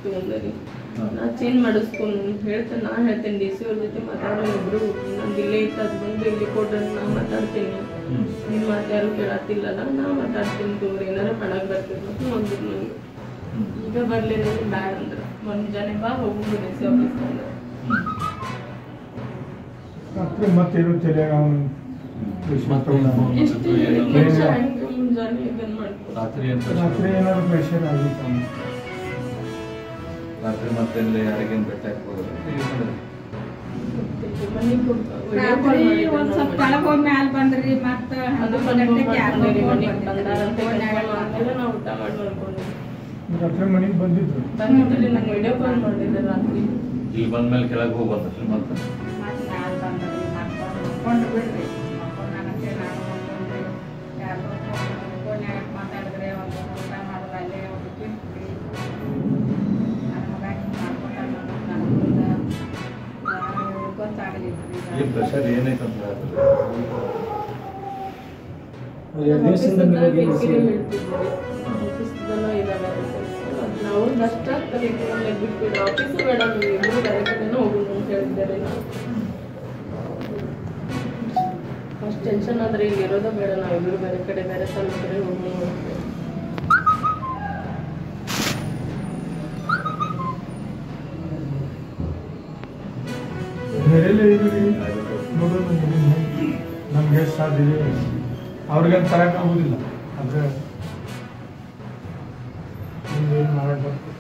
ಇತ್ತು ಅಂದರಿ ಹಾ. ನಾ ಚೇಂಜ್ ಮಾಡಿಸ್ಕೊಂಡು ಹೇಳ್ತೇನೆ ನಾ ಹೇಳ್ತೇನೆ ಡಿ ಸಿ ಅವ್ರ ಜೊತೆ ಮಾತಾಡೋ ಇಬ್ರು ನಂದು ಇಲ್ಲೇ ಇತ್ತು ಅದು ಬಂದು ಇಲ್ಲಿ ಕೊಡ್ರಿ ನಾ ಮಾತಾಡ್ತೀನಿ ಹ್ಮ್. ನಿಮ್ಮ ಮಾತು ಯಾರು ಕೇಳತ್ತಿಲ್ಲಲ್ಲ ನಾ ಮಾತಾಡ್ತೀನಿ ತೋರಿ ಏನಾರ ಮಾಡಕ್ ಬರ್ತಿದ್ರು ಅಂತ ಅಂದ್ರು ನಂಗೆ ಹ್ಮ್. ಈಗ ಬರ್ಲಿ ನನಗೆ ಬ್ಯಾಡ ಅಂದ್ರೆ ಮುಂಜಾನೆ ಬಾ ಹೋಗು ಡಿ ಸಿ ಆಫೀಸ್ ಅಂದ್ರೆ ರಾತ್ರಿ ಮತ್ತೇನು ತಲೆಯಾಗ ಅವನು ಮತ್ತೆ ಏನು phone ಎಷ್ಟು ಮಾಡಿದ್ರು, ಏನು ಲಕ್ಷ ಮಾಡಿದ್ರು? ಹೆಂಗೆ ಮುಂಜಾನೆ ಇದನ್ನ ಮಾಡ್ಕೊಂಡು ರಾತ್ರಿ ಏನು ರಾತ್ರಿ ಏನಾದ್ರು ಪ್ರೆಷರ್ ಆಗಿತ್ತು ಅವ್ನಿಗೆ. ರಾತ್ರಿ ಮತ್ತೆ ಎಲ್ಲಿ ಯಾರಿಗೇನು ಭೇಟಿ ಹಾಕ್ಬೋದು ಮನೆಗೆ ಹೋಗ್ತಾ ರಾತ್ರಿ ಒಂದ್ ಸ್ವಲ್ಪ ಕೆಳಗ್ ಹೋಗಿ ಮ್ಯಾಲ್ ಬಂದ್ರಿ ಮತ್ತ ಅದು ಹನ್ನೊಂದು ಕನ್ಫರ್ಮ್ ಗಂಟೆಗೆ ಯಾಕೋ ಮಾಡ್ಕೊಂಡ್ರಿ phone ಮನೆಗೆ ಬಂದಿತ್ತು. ಬಂದಾರಂತ phone ಯಾಕ್ ಕನ್ಫರ್ಮ್ ಬಂದಿಲ್ಲ? ಆದ್ಮೇಲೆ ನಾವು ಊಟ ಮಾಡಿ ಮಾಡ್ಕೊಂಡ್ವಿ ರಾತ್ರಿ ಮನೆಗೆ ಬಂದಿದ್ರು ಬಂದಿದ್ರಿ ನಂಗೆ ವಿಡಿಯೋ ಕಾಲ್ ಮಾಡಿದ್ದೆ ರಾತ್ರಿ ಇಲ್ಲಿ ಬಂದ್ಮೇಲೆ ಕೆಳಗೆ ಹೋಗಿ ಬಂದ್ರಿ ಮತ್ತೆ ಮತ್ತ್ ಮ್ಯಾಲ್ ಬಂದ್ರಿ ಮತ್ತ್ ಬಂದು ಮಕ್ಕೊಂಡ್ರು ಬಿಡ್ರಿ ಮಕ್ಕೊಂಡಾನಂತೆ ನಾನು ಮಕ್ಕೊಂಡ್ರಿ ಯಾರೋ ಫೋನ್ ಯಾಕೆ ಮಾತಾಡಿದ್ರೆ ಒಂದು ಊಟ ಮಾಡೋದು ಅಲ್ಲೇ ಒಂದು ತಿಂದ್ರಿ ನನ್ನ ಮಗ ಹಿಂಗ್ ಮಾಡ್ಕೊಂಡಾನ ಅನ್ನೋದು ನನಗೆ ಗೊತ್ತಾಗಲಿಲ್ಲ ಈ ಪ್ರೆಷರ್ ಏನೈತೆ ಅಂತ ಹೇಳ್ತಾರೆ ಎರಡು ದಿವಸದಿಂದ ನಿಮಗೆ ಏನು ಬೇಕಿದ್ರೆ ಸಿಗಲ್ಲ. ಹೇಳ್ತಿದ್ವಿ ಆಫೀಸ್ದೆಲ್ಲ ಇದಾವೆ ನಾವು ಕಷ್ಟ ಆಗ್ತದೆ ಬಿಟ್ಬಿಡು ಆಫೀಸ್ ಬೇಡ ನೀವು ಇಬ್ಬರು ಬೇರೆ ಕಡೆನೂ ಹೋಗೋಣ ಅಂತ ಹೇಳಿದ್ದಾರೆ ನಾವು ಅಷ್ಟು ಟೆನ್ಷನ್ ಆದ್ರೆ ಇಲ್ಲಿ ಇರೋದೇ ಬೇಡ ನಾವು ಇಬ್ಬರು ಬೇರೆ ಕಡೆ ಬೇರೆ ಸ್ಥಳ ಕಡೆ ಹೋಗೋಣ ಅಂತ ಬೇರೆಲ್ಲೇ ಇದ್ರಿ ನೋಡೋಣ ನಮ್ಗೆ ಎಷ್ಟು ಸಾಧ್ಯ ಇದೆ ಅವ್ರಿಗೇನು ತರಕ್ಕೆ ಆಗೋದಿಲ್ಲ ಆದರೆ ಏನು ಮಾಡೋದು